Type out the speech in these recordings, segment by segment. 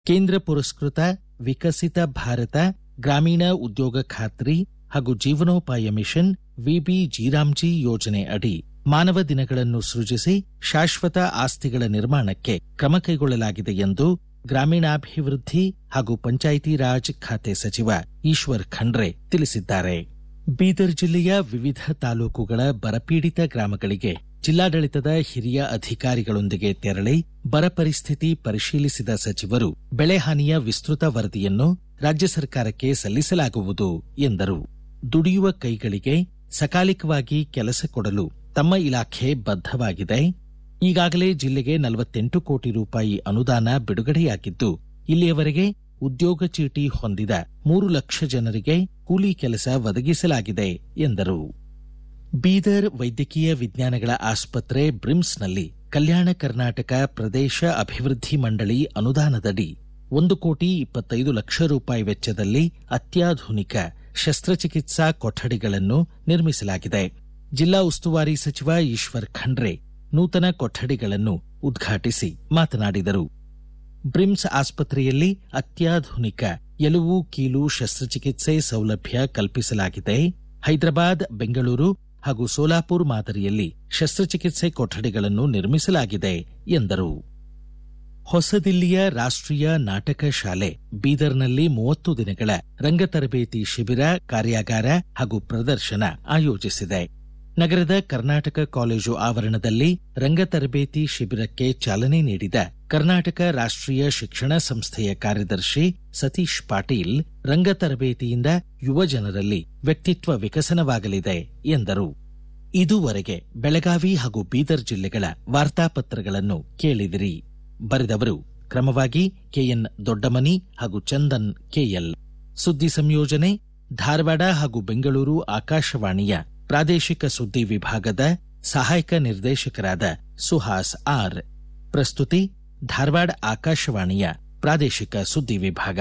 ಕೇಂದ್ರ ಪುರಸ್ಕೃತ ವಿಕಸಿತ ಭಾರತ ಗ್ರಾಮೀಣ ಉದ್ಯೋಗ ಖಾತ್ರಿ ಹಾಗೂ ಜೀವನೋಪಾಯ ಮಿಷನ್ ವಿಬಿ ಜೀರಾಮ್ಜಿ ಯೋಜನೆ ಅಡಿ ಮಾನವ ದಿನಗಳನ್ನು ಸೃಜಿಸಿ ಶಾಶ್ವತ ಆಸ್ತಿಗಳ ನಿರ್ಮಾಣಕ್ಕೆ ಕ್ರಮ ಕೈಗೊಳ್ಳಲಾಗಿದೆ ಎಂದು ಗ್ರಾಮೀಣಾಭಿವೃದ್ಧಿ ಹಾಗೂ ಪಂಚಾಯಿತಿ ರಾಜ್ ಖಾತೆ ಸಚಿವ ಈಶ್ವರ್ ಖಂಡ್ರೆ ತಿಳಿಸಿದ್ದಾರೆ ಬೀದರ್ ಜಿಲ್ಲೆಯ ವಿವಿಧ ತಾಲೂಕುಗಳ ಬರಪೀಡಿತ ಗ್ರಾಮಗಳಿಗೆ ಜಿಲ್ಲಾಡಳಿತದ ಹಿರಿಯ ಅಧಿಕಾರಿಗಳೊಂದಿಗೆ ತೆರಳಿ ಬರ ಪರಿಸ್ಥಿತಿ ಪರಿಶೀಲಿಸಿದ ಸಚಿವರು ಬೆಳೆ ಹಾನಿಯ ವಿಸ್ತೃತ ವರದಿಯನ್ನು ರಾಜ್ಯ ಸರ್ಕಾರಕ್ಕೆ ಸಲ್ಲಿಸಲಾಗುವುದು ಎಂದರು ದುಡಿಯುವ ಕೈಗಳಿಗೆ ಸಕಾಲಿಕವಾಗಿ ಕೆಲಸ ಕೊಡಲು ತಮ್ಮ ಇಲಾಖೆ ಬದ್ಧವಾಗಿದೆ ಈಗಾಗಲೇ ಜಿಲ್ಲೆಗೆ ನಲವತ್ತೆಂಟು ಕೋಟಿ ರೂಪಾಯಿ ಅನುದಾನ ಬಿಡುಗಡೆಯಾಗಿದ್ದು ಇಲ್ಲಿಯವರೆಗೆ ಉದ್ಯೋಗ ಚೀಟಿ ಹೊಂದಿದ ಮೂರು ಲಕ್ಷ ಜನರಿಗೆ ಕೂಲಿ ಕೆಲಸ ಒದಗಿಸಲಾಗಿದೆ ಎಂದರು ಬೀದರ್ ವೈದ್ಯಕೀಯ ವಿಜ್ಞಾನಗಳ ಆಸ್ಪತ್ರೆ ಬ್ರಿಮ್ಸ್ನಲ್ಲಿ ಕಲ್ಯಾಣ ಕರ್ನಾಟಕ ಪ್ರದೇಶ ಅಭಿವೃದ್ಧಿ ಮಂಡಳಿ ಅನುದಾನದಡಿ ಒಂದು ಕೋಟಿ ಇಪ್ಪತ್ತೈದು ಲಕ್ಷ ರೂಪಾಯಿ ವೆಚ್ಚದಲ್ಲಿ ಅತ್ಯಾಧುನಿಕ ಶಸ್ತ್ರಚಿಕಿತ್ಸಾ ಕೊಠಡಿಗಳನ್ನು ನಿರ್ಮಿಸಲಾಗಿದೆ ಜಿಲ್ಲಾ ಉಸ್ತುವಾರಿ ಸಚಿವ ಈಶ್ವರ್ ಖಂಡ್ರೆ ನೂತನ ಕೊಠಡಿಗಳನ್ನು ಉದ್ಘಾಟಿಸಿ ಮಾತನಾಡಿದರು ಬ್ರಿಮ್ಸ್ ಆಸ್ಪತ್ರೆಯಲ್ಲಿ ಅತ್ಯಾಧುನಿಕ ಎಲುವು ಕೀಲು ಶಸ್ತ್ರಚಿಕಿತ್ಸೆ ಸೌಲಭ್ಯ ಕಲ್ಪಿಸಲಾಗಿದೆ ಹೈದರಾಬಾದ್ ಬೆಂಗಳೂರು ಹಾಗೂ ಸೋಲಾಪುರ್ ಮಾದರಿಯಲ್ಲಿ ಶಸ್ತ್ರಚಿಕಿತ್ಸೆ ಕೊಠಡಿಗಳನ್ನು ನಿರ್ಮಿಸಲಾಗಿದೆ ಎಂದರು ಹೊಸದಿಲ್ಲಿಯ ರಾಷ್ಟ್ರೀಯ ನಾಟಕ ಶಾಲೆ ಬೀದರ್ನಲ್ಲಿ ಮೂವತ್ತು ದಿನಗಳ ರಂಗ ತರಬೇತಿ ಶಿಬಿರ ಕಾರ್ಯಾಗಾರ ಹಾಗೂ ಪ್ರದರ್ಶನ ಆಯೋಜಿಸಿದೆ ನಗರದ ಕರ್ನಾಟಕ ಕಾಲೇಜು ಆವರಣದಲ್ಲಿ ರಂಗ ತರಬೇತಿ ಶಿಬಿರಕ್ಕೆ ಚಾಲನೆ ನೀಡಿದ ಕರ್ನಾಟಕ ರಾಷ್ಟ್ರೀಯ ಶಿಕ್ಷಣ ಸಂಸ್ಥೆಯ ಕಾರ್ಯದರ್ಶಿ ಸತೀಶ್ ಪಾಟೀಲ್ ರಂಗ ತರಬೇತಿಯಿಂದ ಯುವ ಜನರಲ್ಲಿ ವ್ಯಕ್ತಿತ್ವ ವಿಕಸನವಾಗಲಿದೆ ಎಂದರು ಇದುವರೆಗೆ ಬೆಳಗಾವಿ ಹಾಗೂ ಬೀದರ್ ಜಿಲ್ಲೆಗಳ ವಾರ್ತಾಪತ್ರಗಳನ್ನು ಕೇಳಿದಿರಿ ಬರೆದವರು ಕ್ರಮವಾಗಿ ಕೆಎನ್ ದೊಡ್ಡಮನಿ ಹಾಗೂ ಚಂದನ್ ಕೆಎಲ್ ಸುದ್ದಿ ಸಂಯೋಜನೆ ಧಾರವಾಡ ಹಾಗೂ ಬೆಂಗಳೂರು ಆಕಾಶವಾಣಿಯ ಪ್ರಾದೇಶಿಕ ಸುದ್ದಿ ವಿಭಾಗದ ಸಹಾಯಕ ನಿರ್ದೇಶಕರಾದ ಸುಹಾಸ್ ಆರ್ ಪ್ರಸ್ತುತಿ ಧಾರವಾಡ ಆಕಾಶವಾಣಿಯ ಪ್ರಾದೇಶಿಕ ಸುದ್ದಿ ವಿಭಾಗ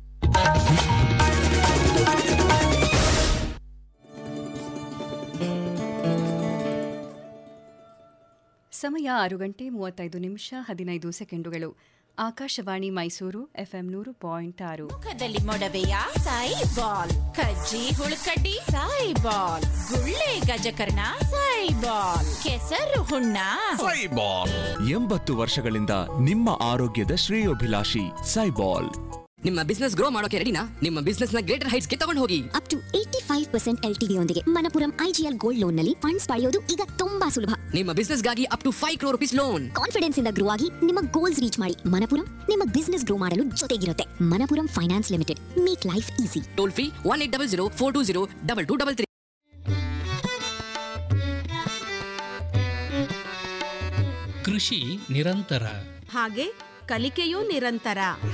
ಸಮಯ ಆರು ಗಂಟೆ ಮೂವತ್ತೈದು ನಿಮಿಷ ಹದಿನೈದು ಸೆಕೆಂಡುಗಳು ಆಕಾಶವಾಣಿ ಮೈಸೂರು ಎಫ್ಎಂ ನೂರು ಪಾಯಿಂಟ್ ಆರು ಮುಖದಲ್ಲಿ ಮೊಡವೆಯ ಸಾಯಿ ಬಾಲ್ ಕಜ್ಜಿ ಹುಳುಕಡ್ಡಿ ಸಾಯಿ ಬಾಲ್ ಗುಳ್ಳೆ ಗಜಕರ್ಣ ಸಾಯಿ ಬಾಲ್ ಕೆಸರು ಹುಣ್ಣ ಸೈಬಾಲ್ ಎಂಬತ್ತು ವರ್ಷಗಳಿಂದ ನಿಮ್ಮ ಆರೋಗ್ಯದ ಶ್ರೇಯೋಭಿಲಾಷಿ ಸೈಬಾಲ್ ನಿಮ್ಮ ಬಿಸ್ನೆಸ್ ಗ್ರೋ ಮಾಡೋಕೆ ರೆಡಿನಾ ನಿಮ್ಮ ಬಿಸ್ನೆಸ್ ನ ಗ್ರೇಟರ್ ಹೈಟ್ಸ್ ಗೆ ತಗೊಂಡು ಹೋಗಿ up to eighty five percent L ಯೊಂದಿಗೆ ಮನಪುರಂ ಐಜಿಎಲ್ ಗೋಲ್ಡ್ ಲೋನ್ ನಲ್ಲಿ ಫಂಡ್ಸ್ ಪಡೆಯೋದು ಈಗ ತುಂಬಾ ಸುಲಭ ನಿಮ್ಮ ಬಿಸ್ನೆಸ್ ಗಾಗಿ up to five crore rupees loan confidence ಇಂದ ಗ್ರೋ ಆಗಿ ನಿಮ್ಮ ಗೋಲ್ಸ್ ರೀಚ್ ಮಾಡಿ ಮನಪುರಂ ನಿಮ್ಮ ಬಿಸ್ನೆಸ್ ಗ್ರೋ ಮಾಡಲು ಜೊತೆಗಿರುತ್ತೆ Manappuram finance limited make life easy toll free one eight double zero four two zero double two double three ಕೃಷಿ ನಿರಂತರ ಹಾಗೆ ಕಲಿಕೆಯೂ ನಿರಂತರ